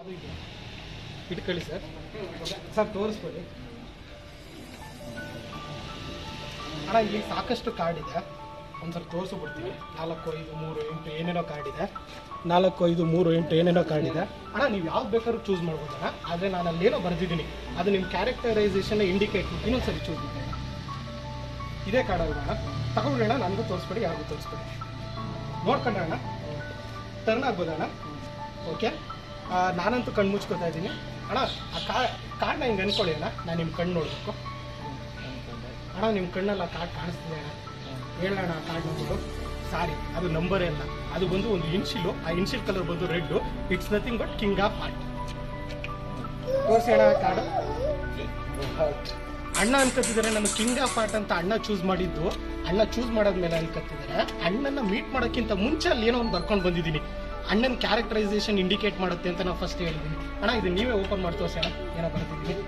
ಯಾವುದು ಇದೆ ಇಟ್ಕೊಳ್ಳಿ ಸರ್ ಸರ್ ತೋರಿಸ್ಕೊಳ್ಳಿ ಅಣ್ಣ ಇಲ್ಲಿ ಸಾಕಷ್ಟು ಕಾರ್ಡ್ ಇದೆ ಒಂದ್ಸಲ ತೋರಿಸ್ಬಿಡ್ತೀವಿ ನಾಲ್ಕು ಐದು ಮೂರು ಎಂಟು ಏನೇನೋ ಕಾರ್ಡ್ ಇದೆ ನಾಲ್ಕು ಐದು ಮೂರು ಎಂಟು ಏನೇನೋ ಕಾರ್ಡ್ ಇದೆ ಅಣ್ಣ ನೀವು ಯಾವ್ದು ಬೇಕಾದ್ರೂ ಚೂಸ್ ಮಾಡ್ಬೋದಣ್ಣ ಆದರೆ ನಾನು ಅಲ್ಲೇನೋ ಬರೆದಿದ್ದೀನಿ ಅದು ನಿಮ್ಮ ಕ್ಯಾರೆಕ್ಟರೈಸೇಷನ್ ಇಂಡಿಕೇಟ್ ಇನ್ನೊಂದ್ಸರಿ ಚೂಸ್ ಮಾಡಿ ಇದೇ ಕಾರ್ಡ್ ಅಲ್ವಾ ಅಣ್ಣ ತಗೊಂಡ್ರಣ್ಣ ನನಗೂ ತೋರಿಸ್ಬೇಡಿ ಯಾರಿಗೂ ತೋರಿಸ್ಬೇಡಿ ನೋಡ್ಕೊಂಡ್ರೆ ಅಣ್ಣ ಟರ್ನ್ ಆಗ್ಬೋದಣ್ಣ ಓಕೆ ನಾನಂತೂ ಕಣ್ಣು ಮುಚ್ಕೋತಾ ಇದ್ದೀನಿ ಅಣ್ಣ ಆ ಕಾ ಕಾರ್ಡ್ನ ಹಿಂಗೆ ಅನ್ಕೊಳ್ಳಿ ಅಣ್ಣ ನಾನು ನಿಮ್ಮ ಕಣ್ಣು ನೋಡಬೇಕು ಅಣ್ಣ ನಿಮ್ಮ ಕಣ್ಣಲ್ಲಿ ಆ ಕಾರ್ಡ್ ಕಾಣಿಸ್ತಿದೆ ಅಣ್ಣ ಹೇಳೋಣ ಆ ಕಾರ್ಡ್ ನಂಬರು ಸಾರಿ ಅದು ನಂಬರೇ ಅಲ್ಲ ಅದು ಬಂದು ಒಂದು ಇನ್ಶಿಲು ಆ ಇನ್ಶಿಲ್ ಕಲರ್ ಬಂದು red it's nothing but king of heart ತೋರಿಸಿ ಅಣ್ಣ ಕಾರ್ಡ್ ಅಣ್ಣ ಅನ್ಕೋತಿದ್ದಾರೆ ನಾನು ಕಿಂಗ್ ಆಫ್ ಆರ್ಟ್ ಅಂತ ಅಣ್ಣ ಚೂಸ್ ಮಾಡಿದ್ದು ಅಣ್ಣ ಚೂಸ್ ಮಾಡಾದ್ಮೇಲೆ ಅನ್ಕೋತಿದ್ದಾರೆ ಅಣ್ಣನ ಮೀಟ್ ಮಾಡೋಕ್ಕಿಂತ ಮುಂಚೆ ಅಲ್ಲಿ ಏನೋ ಒಂದು ಬರ್ಕೊಂಡು ಬಂದಿದ್ದೀನಿ ಅಣ್ಣನ ಕ್ಯಾರೆಕ್ಟರೈಸೇಷನ್ ಇಂಡಿಕೇಟ್ ಮಾಡುತ್ತೆ ಅಂತ ನಾವು ಫಸ್ಟ್ ಹೇಳಿದ್ದೀನಿ ಅಣ್ಣ ಇದು ನೀವೇ ಓಪನ್ ಮಾಡಿ ತೋರಿಸಿ ಅಣ್ಣ ಏನೋ ಬರ್ತಿದ್ದೀನಿ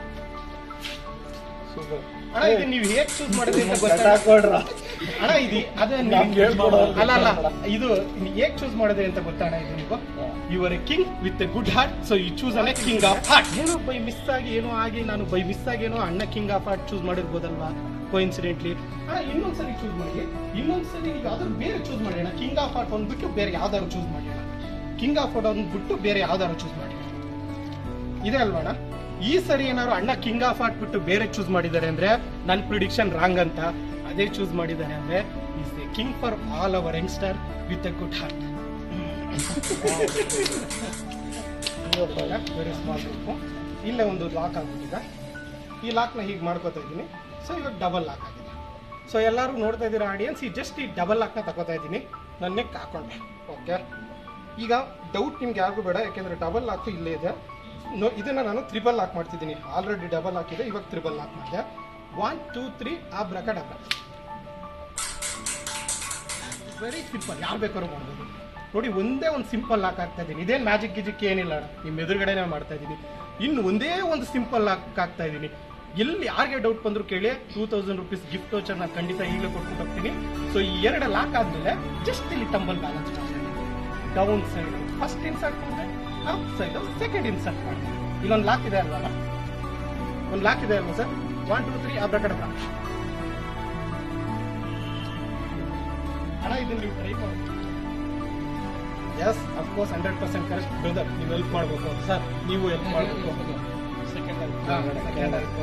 ಅಣ್ಣ ಇದು ನೀವು ಹೇಗೆ ಚೂಸ್ ಮಾಡಿದ್ರಿ ಅಂತ ಗೊತ್ತಾ ಅಣ್ಣ ಇದು ಅದೇ ನೀವು- ಅಲ್ಲ ಅಲ್ಲ ಇದು ಹೇಗೆ ಚೂಸ್ ಮಾಡಿದ್ರಿ ಅಂತ ಗೊತ್ತಾ ಅಣ್ಣ ಇದು ನೀವು you are a king with a good heart so you choose an a king of heart ಏನೋ ಬೈ ಮಿಸ್ ಆಗಿ ಏನೋ ಆಗಿ ನಾನು ಬೈ ಮಿಸ್ ಆಗಿ ಏನೋ ಅಣ್ಣ ಕಿಂಗ್ ಆಫ್ ಹಾರ್ಟ್ ಚೂಸ್ ಮಾಡಿರ್ಬೋದಲ್ವಾ ಕೋಇನ್ಸಿಡೆಂಟ್ಲಿ ಅಣ್ಣ ಇನ್ನೊಂದ್ಸರಿ ಚೂಸ್ ಮಾಡಿ ಇನ್ನೊಂದ್ಸರಿ ನೀವು ಯಾವ್ದಾದ್ರು ಬೇರೆ ಚೂಸ್ ಮಾಡಿ ಅಣ್ಣ ಕಿಂಗ್ ಆಫ್ ಹಾರ್ಟ್ ಒಂದ್ಬಿಟ್ಟು ಬೇರೆ ಯಾವ್ದಾದ್ರು ಚೂಸ್ ಮಾಡಿ ಅಣ್ಣ ಕಿಂಗ್ ಆಫ್ ಹಾರ್ಟ್ ಒಂದು ಬಿಟ್ಟು ಬೇರೆ ಯಾವ್ದಾದ್ರು ಚೂಸ್ ಮಾಡಿ ಇದೆ ಅಲ್ವಾ ಅಣ್ಣ ಈ ಸರಿ ಏನಾದ್ರು ಅಣ್ಣ ಕಿಂಗ್ ಆಫ್ ಹಾರ್ಟ್ ಬಿಟ್ಟು ಬೇರೆ ಚೂಸ್ ಮಾಡಿದ್ದಾರೆ ಅಂದ್ರೆ ನನ್ನ ಪ್ರಿಡಿಕ್ಷನ್ ರಾಂಗ್ ಅಂತ ಅದೇ ಚೂಸ್ ಮಾಡಿದ್ದಾರೆ ಅಂದ್ರೆ is a king for all our youngster with a good heart very small group ಇಲ್ಲೇ ಒಂದು ಲಾಕ್ ಆಗ್ಬಿಟ್ಟಿದೆ ಈ ಲಾಕ್ನ ಹೀಗೆ ಮಾಡ್ಕೋತಾ ಇದ್ದೀನಿ ಸೊ ಇವಾಗ ಡಬಲ್ ಲಾಕ್ ಆಗಿದೆ ಸೊ ಎಲ್ಲರೂ ನೋಡ್ತಾ ಇದ್ದೀರಾ ಆಡಿಯನ್ಸ್ ಈ ಜಸ್ಟ್ ಈ ಡಬಲ್ ಲಾಕ್ನ ತಗೋತಾ ಇದ್ದೀನಿ ನನ್ನ ನೆಕ್ ಹಾಕೊಂಡೆ ಓಕೆ ಈಗ ಡೌಟ್ ನಿಮ್ಗೆ ಯಾರಿಗೂ ಬೇಡ ಯಾಕೆಂದ್ರೆ ಡಬಲ್ ಲಾಕ್ ಇಲ್ಲೇ ಇದೆ ನೋ ಇದನ್ನ ನಾನು ತ್ರಿಬಲ್ ಲಾಕ್ ಮಾಡ್ತಿದ್ದೀನಿ ಆಲ್ರೆಡಿ ಡಬಲ್ ಲಾಕ್ ಇದೆ ಇವಾಗ ತ್ರಿಬಲ್ ಲಾಕ್ ಮಾಡಿದೆ one two three ಬ್ರಕ double very simple ಯಾರು ಬೇಕಾದ್ರೂ ಮಾಡ್ಬೋದು ನೋಡಿ ಒಂದೇ ಒಂದು ಸಿಂಪಲ್ ಲಾಕ್ ಆಗ್ತಾ ಇದ್ದೀನಿ ಇದೇನು ಮ್ಯಾಜಿಕ್ ಗಿಜಿಕ್ ಏನಿಲ್ಲ ಅಣ್ಣ. ನಿಮ್ಮ ಎದುರುಗಡೆನೇ ಮಾಡ್ತಾ ಇದ್ದೀನಿ ಇನ್ನು ಒಂದೇ ಒಂದು ಸಿಂಪಲ್ ಲಾಕ್ ಆಗ್ತಾ ಇದ್ದೀನಿ ಎಲ್ಲಿ ಯಾರಿಗೆ ಡೌಟ್ ಬಂದ್ರು ಕೇಳಿ two thousand rupees gift voucher ನಾನು ಖಂಡಿತ ಈಗಲೇ ಕೊಟ್ಬಿಟ್ಟು ಹೋಗ್ತೀನಿ ಸೊ ಈ ಎರಡು ಲಾಕ್ ಆದ್ಮೇಲೆ ಜಸ್ಟ್ ಇಲ್ಲಿ tumble balance down side first insert ಮಾಡಿದೆ ಅಪ್ ಸೈಡ್ ಸೆಕೆಂಡ್ ಇನ್ಸರ್ಟ್ ಮಾಡಿದೆ ಇಲ್ಲೊಂದು ಲಾಕ್ ಇದೆ ಅಲ್ವಾ ಒಂದು ಲಾಕ್ ಇದೆ ಅಲ್ವಾ sir one two three abracadabra ಅಣ್ಣ ಇದನ್ನ ನೀವು ಟ್ರೈ ಮಾಡಿ yes of course hundred percent correct brother ನೀವು ಹೆಲ್ಪ್ ಮಾಡಬೇಕು ಸರ್ ನೀವು ಹೆಲ್ಪ್ ಮಾಡಬೇಕು ಸೆಕೆಂಡ್ ಸೆಕೆಂಡ್ ಆಯ್ತು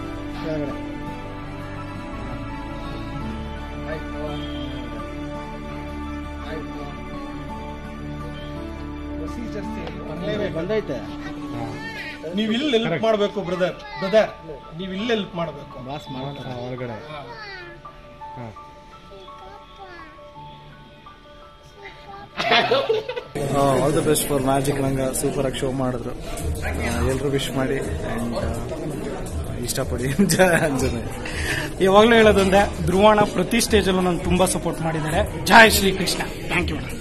ಆಯ್ತು ಆಯ್ತು ಪ್ರೊಸೀಜರ್ ಬರಲೇಬೇಕು ಬಂದೈತೆ ನೀವು ಇಲ್ಲಿ ಹೆಲ್ಪ್ ಮಾಡಬೇಕು ಬ್ರದರ್ ಬ್ರದರ್ ನೀವು ಇಲ್ಲಿ ಹೆಲ್ಪ್ ಮಾಡಬೇಕು ಬಾಸ್ ಮಾಡ್ತಾರೆ ಹೊರಗಡೆ all the best for magic ನಂಗೆ ಸೂಪರ್ ಆಗಿ ಶೋ ಮಾಡಿದ್ರು ಎಲ್ಲರೂ ವಿಶ್ ಮಾಡಿ ಆ್ಯಂಡ್ ಇಷ್ಟಪಡಿ ಅಂಜನೆ ಯಾವಾಗಲೂ ಹೇಳೋದಂದ್ರೆ ಧ್ರುವಣ ಪ್ರತಿ ಸ್ಟೇಜಲ್ಲೂ ನಾನು ತುಂಬಾ ಸಪೋರ್ಟ್ ಮಾಡಿದ್ದಾರೆ ಜೈ ಶ್ರೀ ಕೃಷ್ಣ ಥ್ಯಾಂಕ್ ಯು